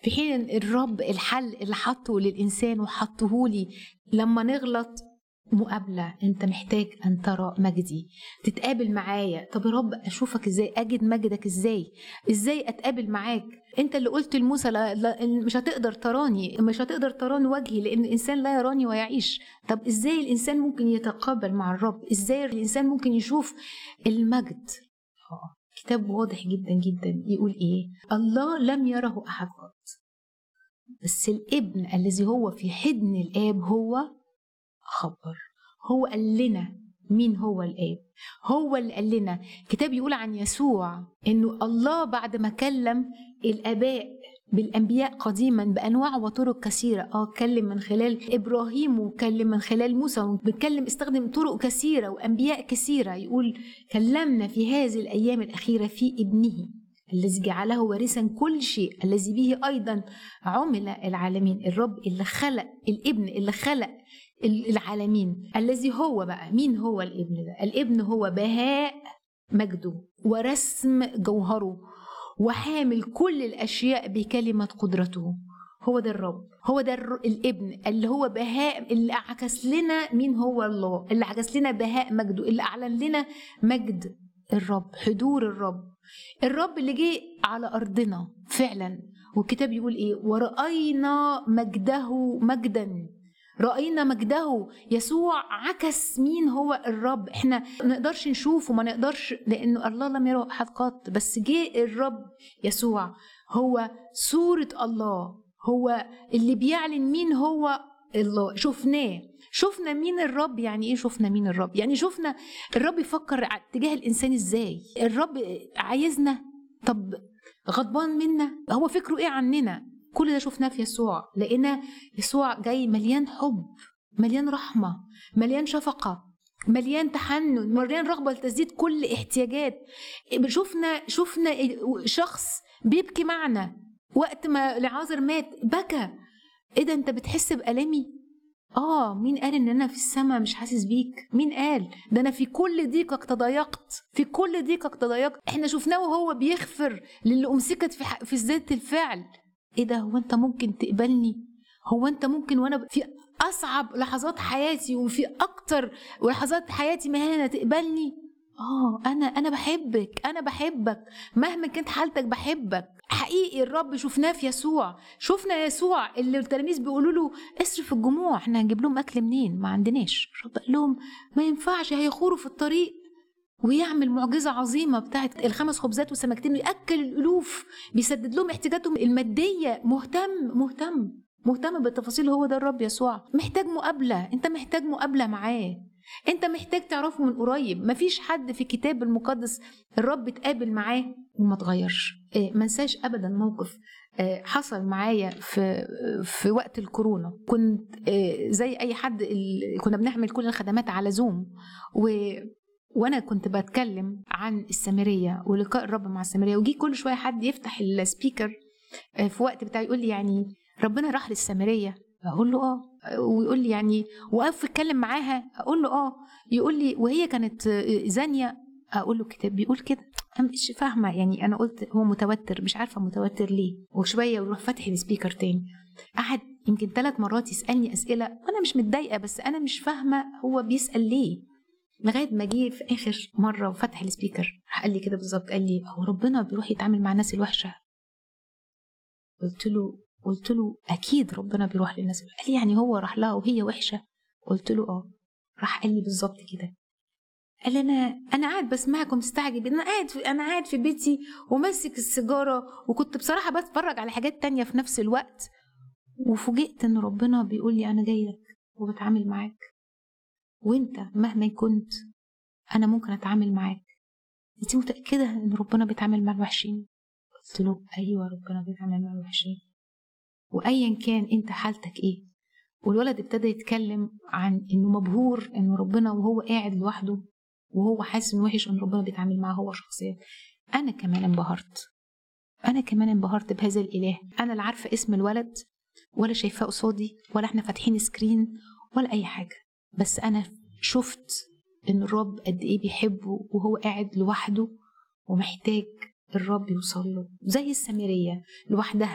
في حين إن الرب الحل اللي حطه للإنسان وحطه لي لما نغلط مقابلة أنت محتاج أن ترى مجدي تتقابل معايا طب يا رب أشوفك إزاي أجد مجدك إزاي إزاي أتقابل معاك أنت اللي قلت لموسى لا لا مش هتقدر تراني مش هتقدر تراني وجهي لأن الإنسان لا يراني ويعيش طب إزاي الإنسان ممكن يتقابل مع الرب إزاي الإنسان ممكن يشوف المجد آه، كتاب واضح جدا جدا يقول إيه الله لم يره أحد قط بس الابن الذي هو في حضن الآب هو خبر هو قال لنا مين هو الآب هو اللي قال لنا كتاب يقول عن يسوع انه الله بعد ما كلم الاباء بالانبياء قديما بانواع وطرق كثيره اه كلم من خلال ابراهيم وكلم من خلال موسى وبيتكلم استخدم طرق كثيره وانبياء كثيره يقول كلمنا في هذه الايام الاخيره في ابنه الذي جعله وارثا كل شيء الذي به ايضا عمل العالمين الرب اللي خلق الابن اللي خلق العالمين الذي هو بقى مين هو الابن ده الابن هو بهاء مجده ورسم جوهره وحامل كل الاشياء بكلمه قدرته هو ده الرب هو ده الر- الابن اللي هو بهاء اللي عكس لنا مين هو الله اللي عكس لنا بهاء مجده اللي اعلن لنا مجد الرب حضور الرب الرب اللي جه على ارضنا فعلا والكتاب يقول ايه ورأينا مجده مجدا رأينا مجده يسوع عكس مين هو الرب احنا ما نقدرش نشوفه ما نقدرش لانه الله لم يره احد قط بس جه الرب يسوع هو صورة الله هو اللي بيعلن مين هو الله شفناه شفنا مين الرب يعني ايه شفنا مين الرب يعني شفنا الرب يفكر ع- تجاه الانسان ازاي الرب عايزنا طب غضبان منا هو فكره ايه عننا كل ده شفناه في يسوع لقينا يسوع جاي مليان حب مليان رحمة مليان شفقة مليان تحنن مليان رغبة لتسديد كل احتياجات شفنا شفنا شخص بيبكي معنا وقت ما لعازر مات بكى ايه ده انت بتحس بألمي اه مين قال ان انا في السماء مش حاسس بيك مين قال ده انا في كل ضيقك تضايقت في كل ضيقك تضايقت احنا شفناه وهو بيغفر للي امسكت في ح- في ذات الفعل ايه ده هو انت ممكن تقبلني هو انت ممكن وانا في اصعب لحظات حياتي وفي اكتر لحظات حياتي مهانه تقبلني اه انا انا بحبك انا بحبك مهما كانت حالتك بحبك حقيقي الرب شفناه في يسوع شفنا يسوع اللي التلاميذ بيقولوا له اصرف الجموع احنا هنجيب لهم اكل منين ما عندناش الرب قال لهم ما ينفعش هيخوروا في الطريق ويعمل معجزة عظيمة بتاعت الخمس خبزات والسمكتين ويأكل الألوف بيسدد لهم احتياجاتهم المادية مهتم مهتم مهتم بالتفاصيل هو ده الرب يسوع محتاج مقابلة انت محتاج مقابلة معاه انت محتاج تعرفه من قريب مفيش حد في الكتاب المقدس الرب اتقابل معاه وما تغيرش اه، ما انساش ابدا موقف اه، حصل معايا في في وقت الكورونا كنت اه، زي اي حد ال- كنا بنعمل كل الخدمات على زوم و وانا كنت بتكلم عن السامريه ولقاء الرب مع السامريه وجي كل شويه حد يفتح السبيكر آه، في وقت بتاع يقول لي يعني ربنا راح للسامريه اقول له اه ويقول لي يعني وقف يتكلم معاها اقول له اه يقول لي وهي كانت آه، زانيه اقول له الكتاب بيقول كده انا مش فاهمه يعني انا قلت هو متوتر مش عارفه متوتر ليه وشويه ويروح فاتح السبيكر تاني قعد يمكن ثلاث مرات يسالني اسئله وانا مش متضايقه بس انا مش فاهمه هو بيسال ليه لغايه ما جه في اخر مره وفتح السبيكر راح قال لي كده بالظبط قال لي هو ربنا بيروح يتعامل مع الناس الوحشه قلت له قلت له اكيد ربنا بيروح للناس الوحشة. قال لي يعني هو راح لها وهي وحشه قلت له اه راح قال لي بالظبط كده قال لي انا انا قاعد بسمعكم مستعجب انا قاعد في انا قاعد في بيتي وماسك السيجاره وكنت بصراحه بتفرج على حاجات تانية في نفس الوقت وفوجئت ان ربنا بيقول لي انا جاي لك وبتعامل معاك وانت مهما كنت انا ممكن اتعامل معاك انت متاكده ان ربنا بيتعامل مع الوحشين قلت له ايوه ربنا بيتعامل مع الوحشين وايا كان انت حالتك ايه والولد ابتدى يتكلم عن انه مبهور انه ربنا وهو قاعد لوحده وهو حاسس انه وحش ان ربنا بيتعامل معاه هو شخصيا انا كمان انبهرت انا كمان انبهرت بهذا الاله انا لا عارفه اسم الولد ولا شايفاه قصادي ولا احنا فاتحين سكرين ولا اي حاجه بس انا شفت ان الرب قد ايه بيحبه وهو قاعد لوحده ومحتاج الرب يوصل له زي السامريه لوحدها